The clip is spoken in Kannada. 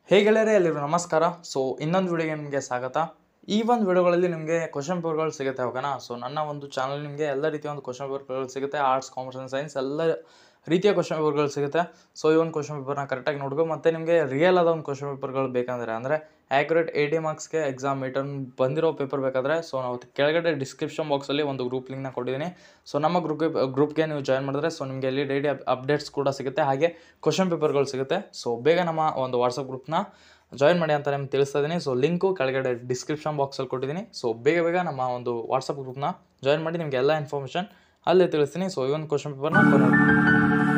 ಹೇಗೆ ಗೆಳೆಯರೆ ಎಲ್ಲಿರು ನಮಸ್ಕಾರ ಸೊ ಇನ್ನೊಂದು ವಿಡಿಯೋಗೆ ನಿಮಗೆ ಸ್ವಾಗತ ಈ ಒಂದು ವಿಡಿಯೋಗಳಲ್ಲಿ ನಿಮಗೆ ಕ್ವಶನ್ ಪೇಪರ್ಗಳು ಸಿಗುತ್ತೆ ಓಕೆನಾ ಸೊ ನನ್ನ ಒಂದು ಚಾನಲ್ ನಿಮಗೆ ಎಲ್ಲ ರೀತಿಯ ಒಂದು ಕ್ವಶನ್ ಪೇಪರ್ಗಳು ಸಿಗುತ್ತೆ ಆರ್ಟ್ಸ್ ಕಾಮರ್ಸ್ ಆ್ಯಂಡ್ ಸೈನ್ಸ್ ಎಲ್ಲ ರೀತಿಯ ಕ್ವಶನ್ ಪೇಪರ್ಗಳು ಸಿಗುತ್ತೆ ಸೊ ಈ ಒಂದು ಕ್ವಶನ್ ಪೇಪರ್ನ ಕರೆಕ್ಟಾಗಿ ನೋಡ್ಕೊ ಮತ್ತು ನಿಮಗೆ ರಿಯಲ್ ಆದ ಒಂದು ಕ್ವಶನ್ ಪೇಪರ್ಗಳು ಬೇಕಂದರೆ ಅಂದರೆ ಆ್ಯಕ್ಯುರೇಟ್ ಏಯ್ಟಿ ಮಾರ್ಕ್ಸ್ಗೆ ಎಕ್ಸಾಮ್ ರಿಟರ್ನ್ ಬಂದಿರೋ ಪೇಪರ್ ಬೇಕಾದರೆ ಸೊ ನಾವು ಕೆಳಗಡೆ ಡಿಸ್ಕ್ರಿಪ್ಷನ್ ಬಾಕ್ಸಲ್ಲಿ ಒಂದು ಗ್ರೂಪ್ ಲಿಂಕ್ನ ಕೊಟ್ಟಿದ್ದೀನಿ ಸೊ ನಮ್ಮ ಗ್ರೂಪ್ಗೆ ಗ್ರೂಪ್ಗೆ ನೀವು ಜಾಯ್ನ್ ಮಾಡಿದ್ರೆ ಸೊ ನಿಮಗೆ ಅಲ್ಲಿ ಡೈಲಿ ಅಪ್ಡೇಟ್ಸ್ ಕೂಡ ಸಿಗುತ್ತೆ ಹಾಗೆ ಕ್ವಶನ್ ಪೇಪರ್ಗಳು ಸಿಗುತ್ತೆ ಸೊ ಬೇಗ ನಮ್ಮ ಒಂದು ವಾಟ್ಸಪ್ ಗ್ರೂಪ್ನ ಜಾಯಿನ್ ಮಾಡಿ ಅಂತ ನಿಮ್ಗೆ ತಿಳಿಸ್ತಾ ಇದ್ದೀನಿ ಸೊ ಲಿಂಕು ಕೆಳಗಡೆ ಡಿಸ್ಕ್ರಿಪ್ಷನ್ ಬಾಕ್ಸಲ್ಲಿ ಕೊಟ್ಟಿದ್ದೀನಿ ಸೊ ಬೇಗ ಬೇಗ ನಮ್ಮ ಒಂದು ವಾಟ್ಸಪ್ ಗ್ರೂಪ್ನ ಜಾಯಿನ್ ಮಾಡಿ ನಿಮಗೆ ಎಲ್ಲ ಇನ್ಫಾರ್ಮೇಷನ್ ಅಲ್ಲೇ ತಿಳಿಸ್ತೀನಿ ಸೊ ಈ ಒಂದು ಕ್ವಶನ್ ಪೇಪರ್ನ